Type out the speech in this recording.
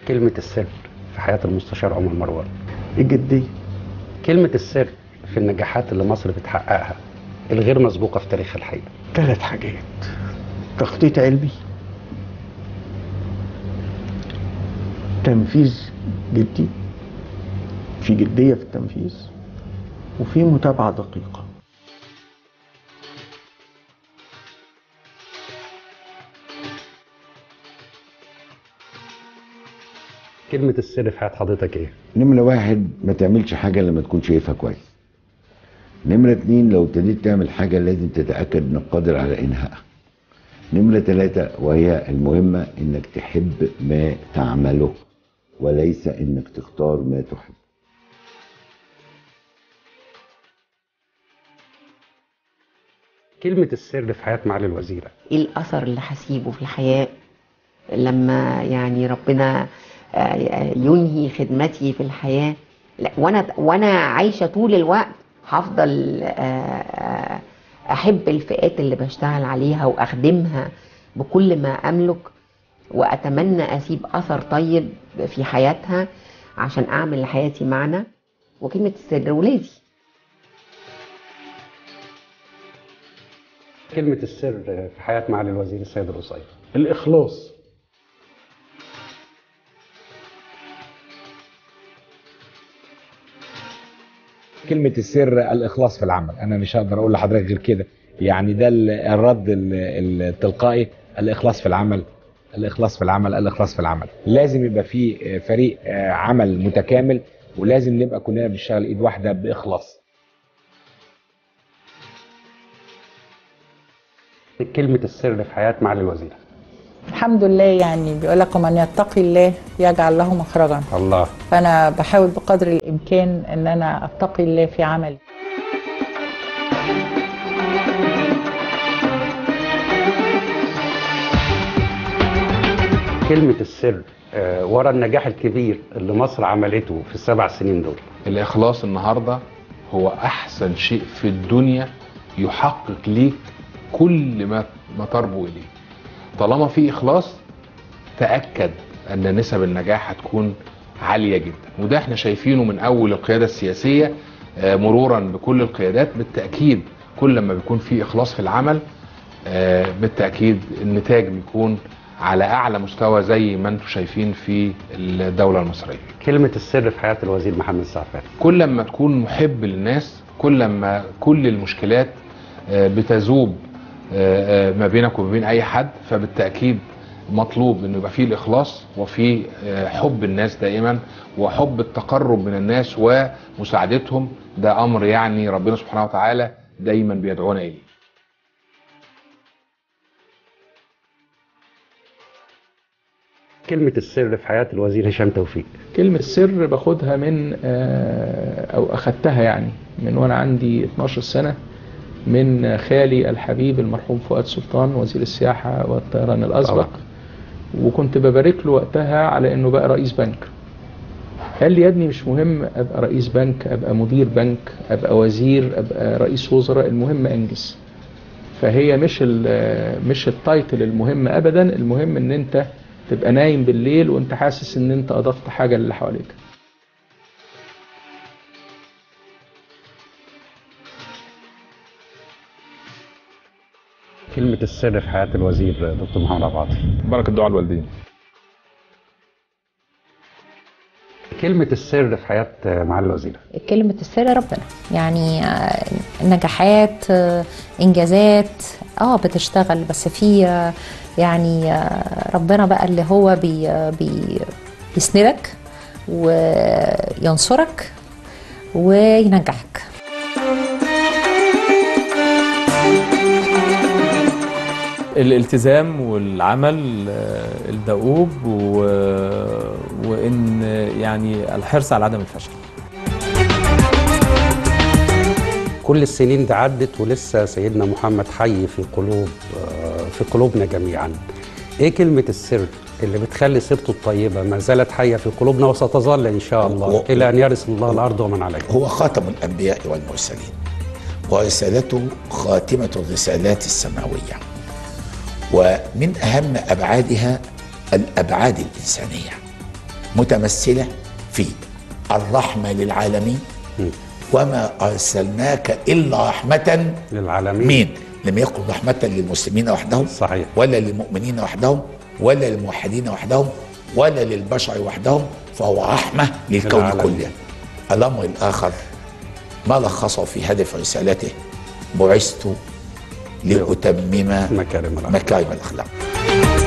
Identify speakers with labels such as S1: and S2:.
S1: كلمة السر في حياة المستشار عمر مروان
S2: الجدية
S1: كلمة السر في النجاحات اللي مصر بتحققها الغير مسبوقة في تاريخ الحقيقة
S2: ثلاث حاجات تخطيط علمي تنفيذ جدي في جدية في التنفيذ وفي متابعة دقيقة
S1: كلمة السر في حياة حضرتك ايه؟
S3: نمرة واحد ما تعملش حاجة لما تكون شايفها كويس نمرة اتنين لو ابتديت تعمل حاجة لازم تتأكد انك قادر على انهائها نمرة ثلاثة وهي المهمة انك تحب ما تعمله وليس انك تختار ما تحب
S1: كلمة السر في حياة معالي الوزيرة
S4: ايه الاثر اللي هسيبه في الحياه لما يعني ربنا آه، ينهي خدمتي في الحياه لا وانا وانا عايشه طول الوقت هفضل آه، آه، احب الفئات اللي بشتغل عليها واخدمها بكل ما املك واتمنى اسيب اثر طيب في حياتها عشان اعمل لحياتي معنى وكلمه السر ولادي
S1: كلمة السر في حياة معالي الوزير السيد القصير
S2: الإخلاص
S5: كلمة السر الإخلاص في العمل أنا مش هقدر أقول لحضرتك غير كده يعني ده ال- الرد ال- التلقائي الإخلاص في العمل الإخلاص في العمل الإخلاص في العمل لازم يبقى في فريق آه، عمل متكامل ولازم نبقى كلنا بنشتغل إيد واحدة بإخلاص
S1: كلمة السر في حياة معالي الوزير
S6: الحمد لله يعني بيقول لك ومن يتقي الله يجعل له مخرجا
S1: الله
S6: فانا بحاول بقدر الامكان ان انا اتقي الله في عملي
S1: كلمة السر آه، ورا النجاح الكبير اللي مصر عملته في السبع سنين دول
S7: الإخلاص النهاردة هو أحسن شيء في الدنيا يحقق ليك كل ما ما تربو إليه طالما في إخلاص تأكد أن نسب النجاح هتكون عالية جدا وده احنا شايفينه من أول القيادة السياسية آه، مرورا بكل القيادات بالتأكيد كل ما بيكون في إخلاص في العمل آه، بالتأكيد النتاج بيكون على أعلى مستوى زي ما انتم شايفين في الدولة المصرية
S1: كلمة السر في حياة الوزير محمد سعفان
S7: كل ما تكون محب للناس كل ما كل المشكلات آه، بتذوب آه، آه، ما بينك وما بين اي حد فبالتاكيد مطلوب انه يبقى فيه الاخلاص وفي آه، حب الناس دائما وحب التقرب من الناس ومساعدتهم ده امر يعني ربنا سبحانه وتعالى دايما بيدعونا اليه
S1: كلمة السر في حياة الوزير هشام توفيق
S8: كلمة سر باخدها من آه، أو أخدتها يعني من وأنا عندي 12 سنة من خالي الحبيب المرحوم فؤاد سلطان وزير السياحة والطيران الأسبق وكنت ببارك له وقتها على إنه بقى رئيس بنك قال لي يا ابني مش مهم أبقى رئيس بنك أبقى مدير بنك أبقى وزير أبقى رئيس وزراء المهم أنجز فهي مش ال- مش التايتل المهم أبدا المهم إن أنت تبقى نايم بالليل وانت حاسس ان انت اضفت حاجه للي حواليك
S1: كلمة السر في حياة الوزير دكتور محمد عبد العاطي
S7: بركة دعاء الوالدين
S1: كلمة السر في حياة معالي الوزير
S9: كلمة السر ربنا يعني آه، نجاحات آه، إنجازات اه بتشتغل بس في آه، يعني آه، ربنا بقى اللي هو بي آه، بي يسندك وينصرك وينجحك
S10: الالتزام والعمل آه، الدؤوب و... وان يعني الحرص على عدم الفشل
S1: كل السنين دي عدت ولسه سيدنا محمد حي في قلوب آه، في قلوبنا جميعا ايه كلمة السر اللي بتخلي سيرته الطيبة ما زالت حية في قلوبنا وستظل إن شاء الله
S11: و-
S1: إلى أن يرث الله الأرض ومن عليها
S11: هو خاتم الأنبياء والمرسلين ورسالته خاتمة الرسالات السماوية ومن أهم أبعادها الأبعاد الإنسانية متمثلة في الرحمة للعالمين وما أرسلناك إلا رحمة
S1: للعالمين
S11: مين لم يكن رحمة للمسلمين وحدهم
S1: صحيح
S11: ولا للمؤمنين وحدهم ولا للموحدين وحدهم ولا للبشر وحدهم فهو رحمة للكون
S1: للعالمين.
S11: كله الأمر الآخر ما لخصه في هدف رسالته بعثت لأتمم
S1: مكارم الأخلاق
S11: مكارم الأخلاق